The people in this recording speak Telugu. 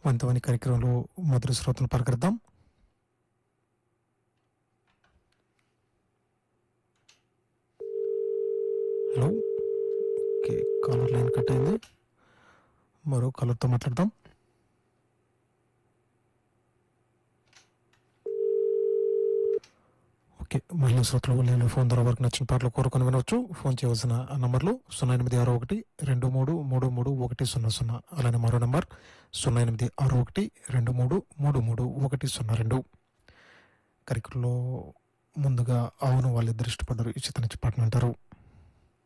వంతవని కార్యక్రమంలో మొదటి శ్రోతలు పలకరిద్దాం hello okay caller line cut అయింది మరో కాలర్తో మాట్లాడదాం ఓకే మహిళా శ్రోతలు నేను ఫోన్ ద్వారా వరకు నచ్చిన పాటలు కోరుకొని వినవచ్చు ఫోన్ చేయవలసిన నంబర్లు సున్నా ఎనిమిది ఆరు ఒకటి రెండు మూడు మూడు మూడు ఒకటి సున్నా సున్నా అలానే మరో నంబర్ సున్నా ఎనిమిది ఆరు ఒకటి రెండు మూడు మూడు మూడు ఒకటి సున్నా రెండు కార్యక్రమంలో ముందుగా అవును వాళ్ళిద్దరు ఇష్టపడ్డారు ఈ చిత్ర నుంచి పాటను అంటారు